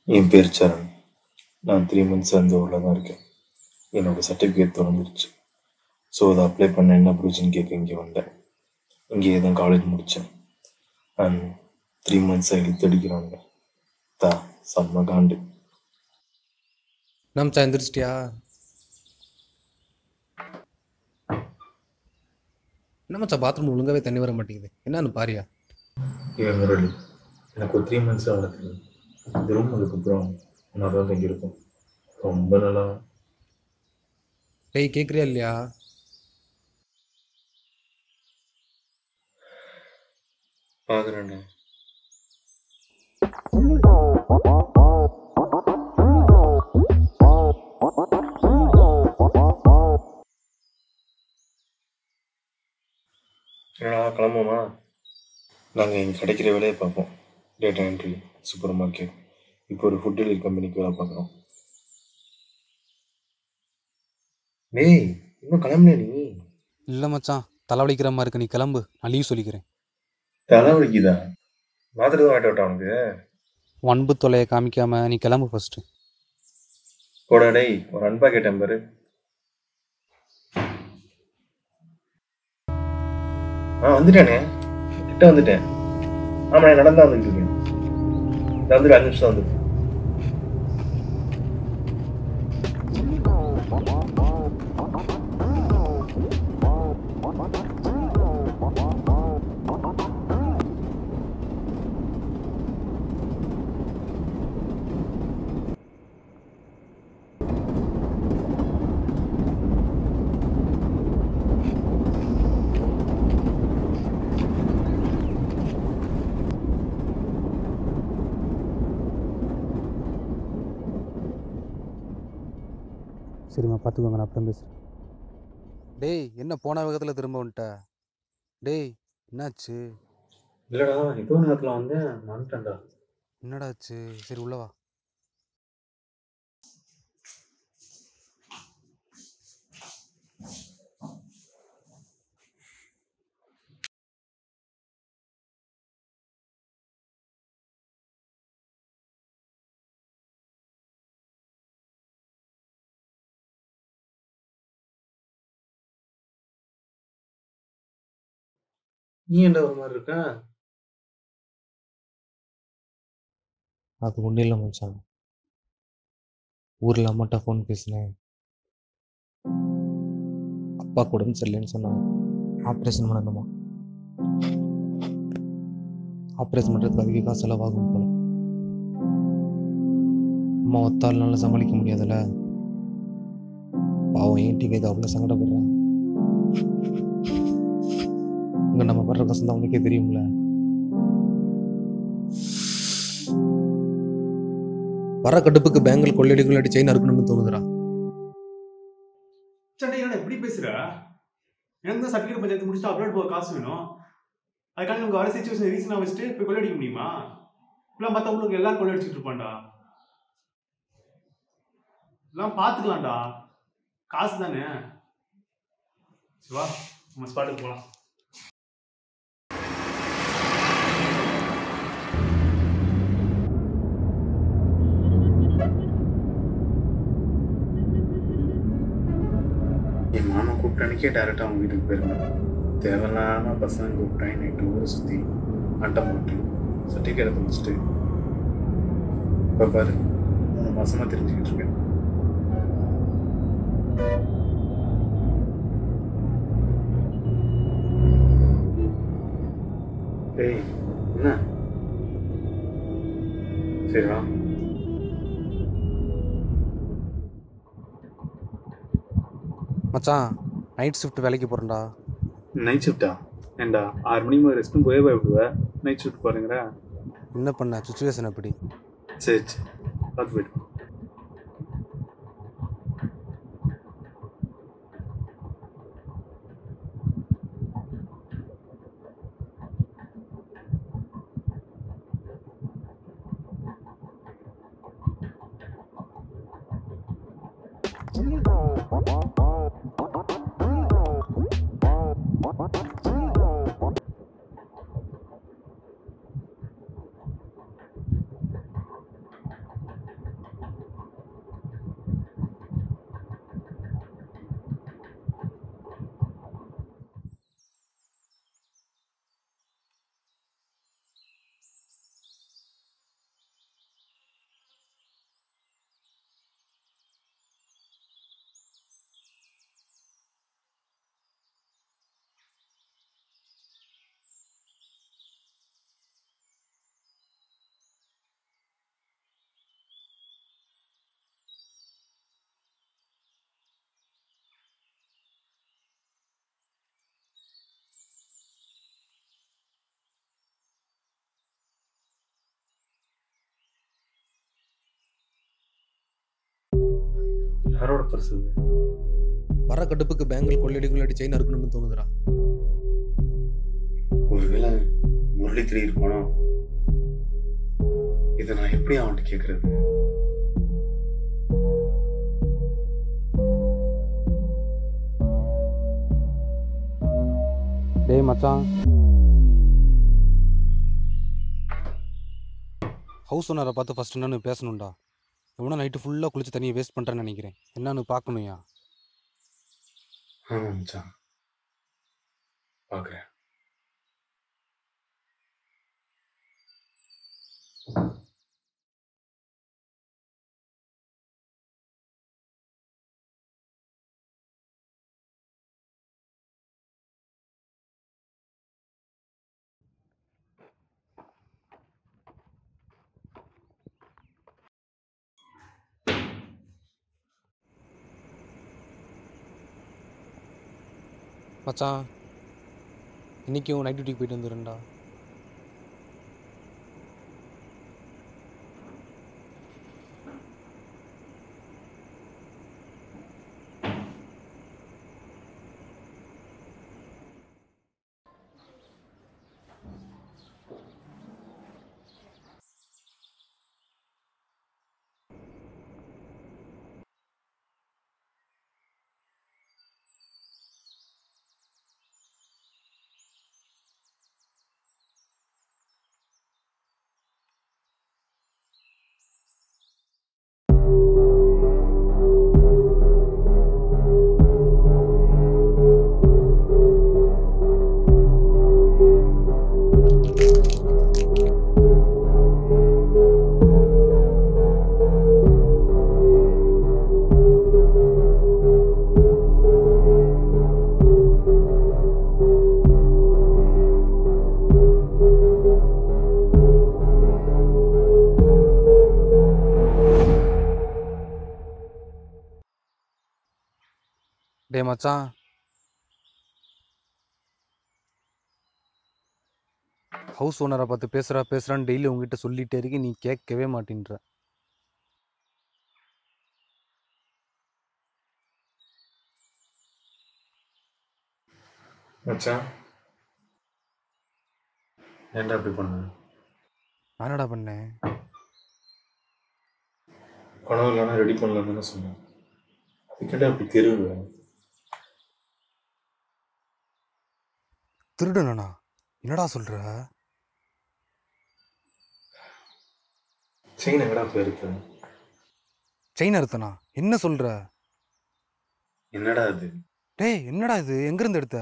என் பேர் சரண் நான் three months அந்த ஊரில் தான் இருக்கேன் என்னோட சர்டிஃபிகேட் தொலைஞ்சிருச்சு ஸோ அதை அப்ளை பண்ண என்ன ப்ரொவிஷன் கேட்க இங்கே வந்தேன் இங்கேயே தான் காலேஜ் முடித்தேன் அண்ட் த்ரீ மந்த்ஸாக இழுத்து அடிக்கிறாங்க தா செம்ம காண்டு நம்ம எந்திரிச்சிட்டியா என்ன மச்சான் பாத்ரூம் ஒழுங்காவே தண்ணி வர மாட்டேங்குது என்னன்னு பாரியா இவன் முரளி எனக்கு ஒரு த்ரீ மந்த்ஸாக வளர்த்துது இந்த ரூம் அதுக்கப்புறம் நான் தான் தங்கி இருக்கும் ரொம்ப நல்லா டேய் கேட்குறியா இல்லையா பார்க்குறேன்டா என்னடா கிளம்புமா நாங்கள் இங்கே கிடைக்கிற வேலையை பார்ப்போம் டேட்டா என்ட்ரி சூப்பர் மார்க்கெட் இப்போ ஒரு ஃபுட் டெலிவரி கம்பெனிக்கு வேலை பார்க்குறோம் டேய் இன்னும் கிளம்பல நீ இல்லை மச்சான் தலைவலிக்கிற மாதிரி இருக்கு நீ கிளம்பு நான் லீவ் சொல்லிக்கிறேன் தலை வலிக்குதா மாத்திரை தான் வாங்கிட்டு விட்டா உனக்கு ஒன்பு தொலையை காமிக்காம நீ கிளம்பு ஃபர்ஸ்ட் போடா டேய் ஒரு அன்பா கேட்டேன் பாரு ஆ வந்துட்டேனே கிட்ட வந்துட்டேன் ஆமா நான் நடந்தா வந்துட்டு இருக்கேன் நான் வந்து அஞ்சு நிமிஷம் வந்து சரிம்மா பார்த்துக்கோங்க நான் அப்புறம் பேசுகிறேன் டேய் என்ன போன வேகத்தில் திரும்ப வந்துட்ட டேய் என்னாச்சு இல்லடா ஏதோ நேரத்தில் வந்து வந்துட்டேன்டா என்னடா ஆச்சு சரி உள்ள வா நீ என்ன ஒரு மாதிரி இருக்க அது ஒன்றும் இல்லை மச்சான் ஊரில் அம்மாட்ட ஃபோன் பேசினேன் அப்பா உடம்பு சரியில்லைன்னு சொன்னாங்க ஆப்ரேஷன் பண்ணணுமா ஆப்ரேஷன் பண்ணுறதுக்கு அதிக காசு செலவாகும் போல அம்மா ஒத்தாள்னால சமாளிக்க முடியாதுல்ல பாவம் ஏன் கேட்க அவ்வளோ சங்கடப்படுறான் இங்கே நம்ம படுற கஷ்டம் தான் உனக்கே தெரியும்ல வர கடுப்புக்கு பேங்கில் கொள்ளடி கொள்ளடி செயின் அறுக்கணும்னு தோணுதுடா சண்டை என்னடா எப்படி பேசுற எனக்கு தான் சர்டிஃபிகேட் பஞ்சாயத்து முடிச்சுட்டு அப்லோட் போக காசு வேணும் அதுக்காக நமக்கு வர சுச்சுவேஷன் ரீசனாக வச்சுட்டு போய் கொள்ளடிக்க முடியுமா இப்பெல்லாம் மற்றவங்களுக்கு எல்லாரும் கொள்ளடிச்சிட்டு இருப்பான்டா எல்லாம் பார்த்துக்கலாம்டா காசு தானே சிவா நம்ம ஸ்பாட்டுக்கு போகலாம் என் மாமா கூப்பிட்ட அன்னைக்கே டேரெக்டாக அவங்க வீட்டுக்கு போயிருந்தேன் தேவையில்லாம பசங்க கூப்பிட்டாங்க நைட்டு ஊரை சுற்றி அட்டம் போட்டு சர்டிஃபிகேட் முடிச்சுட்டு இப்போ பாரு மூணு மாசமா தெரிஞ்சுக்கிட்டு இருக்கேன் ஏய் என்ன சரி வா மச்சான் நைட் ஷிஃப்ட் வேலைக்கு போகிறேன்டா நைட் ஷிஃப்டா ஏண்டா ஆறு மணிக்கு மேலே ரெஸ்ட்டும் போயே பயப்படுவேன் நைட் ஷிஃப்ட் பாருங்கிற என்ன பண்ண சுச்சுவேஷன் எப்படி சரி சரி பார்த்து போயிட்டு வா. யாரோட பர்ஸ் இது வர கடுப்புக்கு பேங்கில் கொள்ளடி கொள்ளடி செயின் அறுக்கணும்னு தோணுதுடா ஒருவேளை முரளி திரி இருப்பானோ இதை நான் எப்படி அவன்கிட்ட கேட்கறது டேய் மச்சான் ஹவுஸ் ஓனரை பார்த்து ஃபர்ஸ்ட் என்னன்னு பேசணும்டா எவ்வளோ நைட்டு ஃபுல்லாக குளிச்சு தண்ணியை வேஸ்ட் பண்ணுறேன்னு நினைக்கிறேன் என்னன்னு பார்க்கணும்யா ஆமா மச்சான் பார்க்குறேன் மச்சான் இன்றைக்கும் நைட் டியூட்டிக்கு போயிட்டு வந்துடுறேன்டா டேய் மச்சான் ஹவுஸ் ஓனரை பார்த்து பேசுகிறா பேசுகிறான்னு டெய்லி உங்ககிட்ட சொல்லிட்டே இருக்கு நீ கேட்கவே மாட்டேன்ற மச்சான் ஏன்டா அப்படி பண்ண நான் என்னடா பண்ணேன் பணம் இல்லைன்னா ரெடி பண்ணலான்னு தானே சொன்னேன் அதுக்கிட்ட அப்படி தெருவு திருடனா என்னடா சொல்கிற செயின் எங்கடா போயிருக்கு செயின் அறுத்தனா என்ன சொல்கிற என்னடா அது டேய் என்னடா இது எங்கேருந்து எடுத்த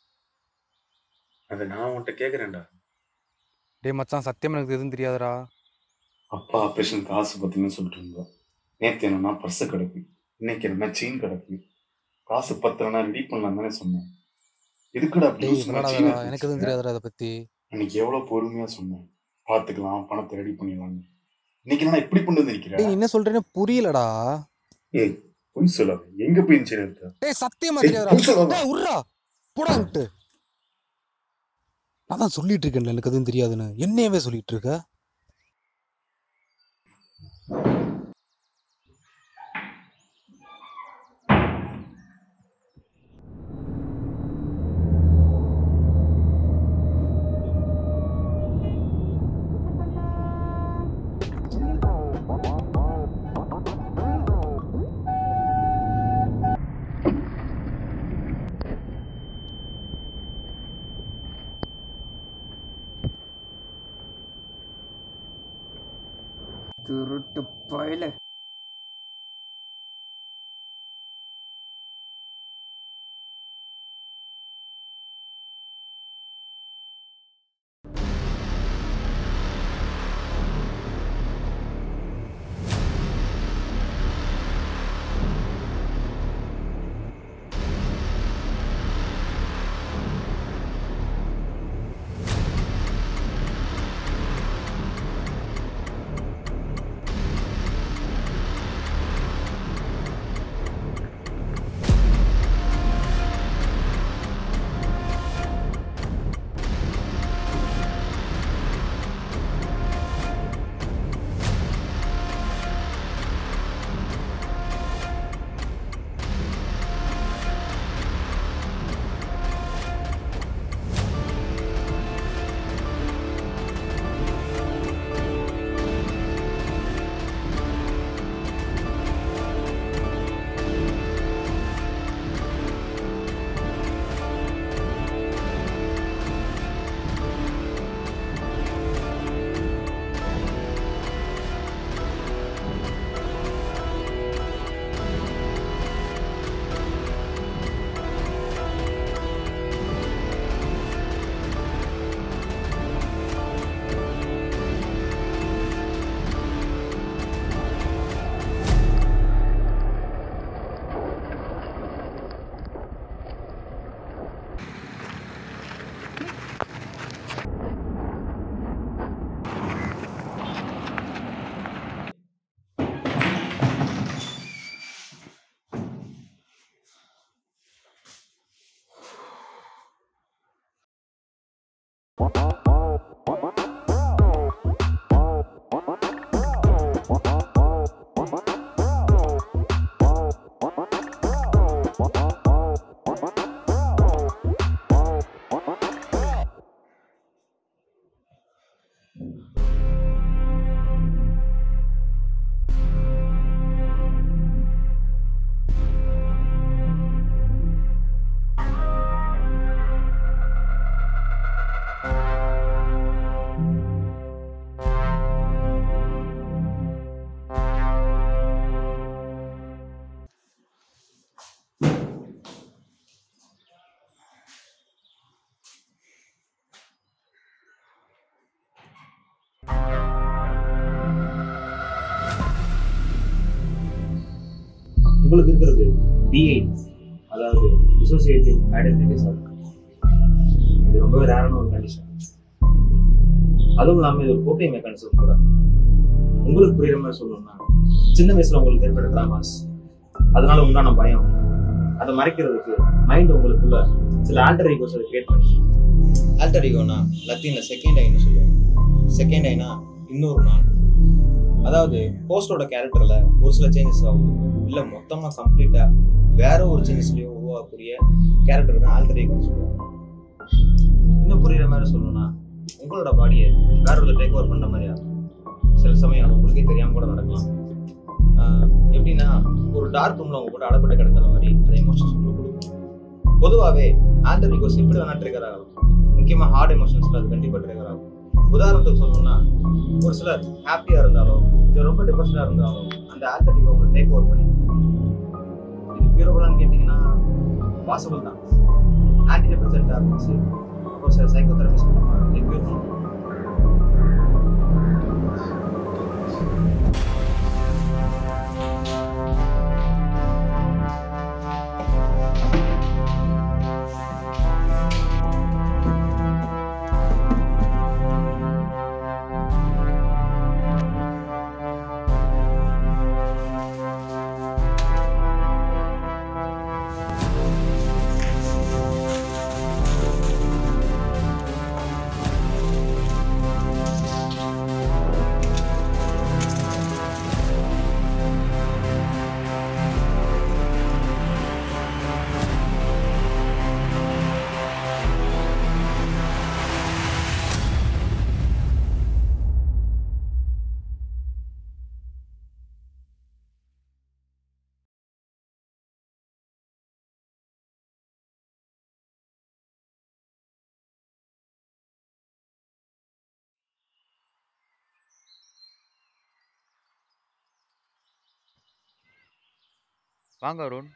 அதை நான் உன்கிட்ட கேட்குறேன்டா டேய் மச்சான் சத்தியம் எனக்கு எதுவும் தெரியாதுடா அப்பா ஆப்ரேஷன் காசு பத்தின்னு சொல்லிட்டு இருந்தோம் நேற்று என்னன்னா பர்ஸு கிடக்கு இன்னைக்கு என்ன செயின் கிடக்கு காசு பத்தலன்னா ரெடி பண்ணலாம் தானே சொன்னேன் எதுக்குடா அப்படி டேய் use பண்ண என்னடா chain இதெல்லாம்? எடுத்து எனக்கு எதுவும் வச்சிருக்க? தெரியாதுடா அதை பற்றி அன்னைக்கு எவ்வளவு பொறுமையா சொன்னேன் பார்த்துக்கலாம் பணத்தை ரெடி பண்ணிடலாம்னு இன்னைக்கு நான் இப்படி கொண்டு வந்து டேய் நிக்கிறேன் நீ என்ன சொல்கிறேன்னு புரியலடா ஏய் பொய் சொல்லாத எங்க போய் செயின் எடுத்த டேய் சத்தியமா ஏய், தெரியாதுடா பொய் சொல்லாத டேய் உர்றா போடா விட்டு நான் தான் சொல்லிட்டு இருக்கேன்ல எனக்கு எதுவும் தெரியாதுன்னு என்னையவே சொல்லிட்டு இருக்க திருட்டு பயல உங்களுக்கு இருக்கிறது டிஐ அதாவது டிசோசியேட்டிவ் ஐடென்டி டிசார்டர் இது ரொம்பவே ரேரான ஒரு கண்டிஷன் அதுவும் இல்லாமல் இது ஒரு கோப்பை மெக்கானிசம் கூட உங்களுக்கு புரியுற மாதிரி சொல்லணும்னா சின்ன வயசுல உங்களுக்கு ஏற்பட்ட ட்ராமாஸ் அதனால உண்டான பயம் அதை மறைக்கிறதுக்கு மைண்ட் உங்களுக்குள்ள சில ஆல்டர் ஈகோஸ் அதை கிரியேட் பண்ணி ஆல்டர் ஈகோனா லத்தீன்ல செகண்ட் ஐன்னு சொல்லுவாங்க செகண்ட் ஐனா இன்னொரு நான் அதாவது போஸ்டோட கேரக்டர்ல ஒரு சில சேஞ்சஸ் ஆகும் இல்ல மொத்தமா கம்ப்ளீட்டா வேற ஒரு சேஞ்சஸ்லயோ உருவாக்கக்கூடிய கேரக்டர் தான் ஆல்டர் ஈகோன்னு சொல்லுவாங்க இன்னும் புரியுற மாதிரி சொல்லணும்னா உங்களோட பாடியை வேற ஒரு டேக் ஓவர் பண்ற மாதிரி ஆகும் சில சமயம் உங்களுக்கே தெரியாம கூட நடக்கலாம் ஆஹ் எப்படின்னா ஒரு டார்க் ரூம்ல உங்க கூட அடப்பட்டு கிடக்கிற மாதிரி அந்த எமோஷன்ஸ் உங்களுக்கு கொடுக்கும் பொதுவாகவே ஆல்டர் ஈகோஸ் எப்படி வேணா ட்ரிகர் ஆகலாம் முக்கியமா ஹார்ட் எமோஷன்ஸ்ல அது கண்டிப்பா ட்ரிகர் ஆகும் உதாரணத்துக்கு சொல்லணும்னா ஒரு சிலர் ஹாப்பியா இருந்தாலும் இது ரொம்ப டிப்ரெஷனா இருந்தாலும் அந்த ஆல்டர் ஈகோ உங்களை டேக் ஓவர் பண்ணி இது பியூரபுளான்னு கேட்டிங்கன்னா பாசிபிள் தான் ஆன்டி டிப்ரெசன்ட் டேப்லெட்ஸ் ஒரு சில சைக்கோ தெரபிஸ்ட் மூலமாக கியூர் பண்ணுவோம் வாங்க அருண்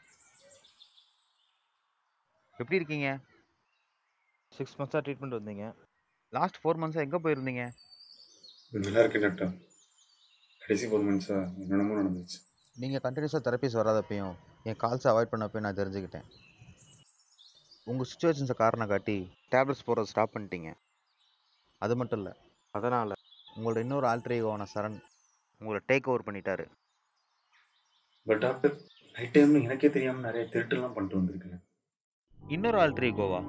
எப்படி இருக்கீங்க சிக்ஸ் மந்த்ஸாக ட்ரீட்மெண்ட் வந்தீங்க லாஸ்ட் ஃபோர் மந்த்ஸாக எங்கே போயிருந்தீங்க நல்லா இருக்கேன் டாக்டர் கடைசி ஃபோர் மந்த்ஸாக என்னென்னமோ நடந்துச்சு நீங்கள் கண்டினியூஸாக தெரப்பிஸ் வராதப்பையும் என் கால்ஸை அவாய்ட் பண்ணப்பையும் நான் தெரிஞ்சுக்கிட்டேன் உங்கள் சுச்சுவேஷன்ஸை காரணம் காட்டி டேப்லெட்ஸ் போடுறத ஸ்டாப் பண்ணிட்டீங்க அது மட்டும் இல்லை அதனால் உங்களோட இன்னொரு ஆல்ட்ரேகோவான சரண் உங்களை டேக் ஓவர் பண்ணிட்டாரு பட் டாக்டர் நைட் டைமில் எனக்கே தெரியாமல் நிறைய திருட்டுலாம் பண்ணிட்டு வந்திருக்கேன் இன்னொரு ஆல்ட்ரி கோவா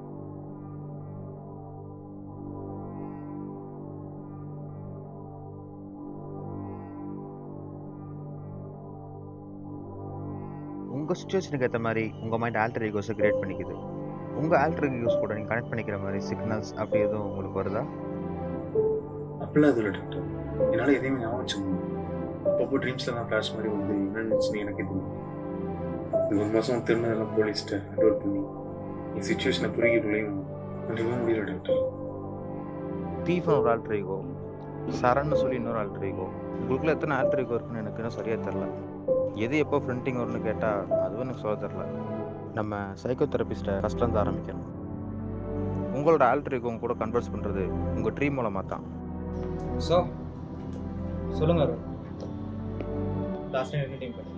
உங்கள் சுச்சுவேஷனுக்கு ஏற்ற மாதிரி உங்கள் மைண்ட் ஆல்டர் ஈகோஸை கிரியேட் பண்ணிக்குது உங்கள் ஆல்டர் ஈகோஸ் கூட நீங்கள் கனெக்ட் பண்ணிக்கிற மாதிரி சிக்னல்ஸ் அப்படி எதுவும் உங்களுக்கு வருதா அப்படிலாம் இது இல்லை டாக்டர் என்னால் எதையுமே ஞாபகம் வச்சுக்க முடியும் அப்பப்போ ட்ரீம்ஸில் தான் ஃப்ளாஷ் மாதிரி வந்து என்ன நினச்சுன்னு எனக்கே தெரியும் இந்த ஒரு மாதம் திருநெல்லாம் போலீஸ்ட்டை ஹேண்ட் ஓவர் பண்ணி என் சுச்சுவேஷனை புரிகிறதுலையும் கண்டிப்பாக முடியல டாக்டர் தீஃப்னு ஒரு ஆல்டர் ஈகோ சரண்னு சொல்லி இன்னொரு ஆல்டர் ஈகோ உங்களுக்குள்ள எத்தனை ஆல்டர் ஈகோ இருக்குன்னு எனக்கு இன்னும் சரியாக தெரில எது எப்போ ஃப்ரண்டிங் வரும்னு கேட்டால் அதுவும் எனக்கு சொல்ல தெரில நம்ம சைக்கோ தெரபிஸ்ட்டை ஃபஸ்ட்லேருந்து ஆரம்பிக்கணும் உங்களோட ஆல்டர் ஈகோ கூட கன்வர்ஸ் பண்ணுறது உங்கள் ட்ரீம் மூலமாக தான் ஸோ சொல்லுங்க லாஸ்ட் டைம் என்ன டீம்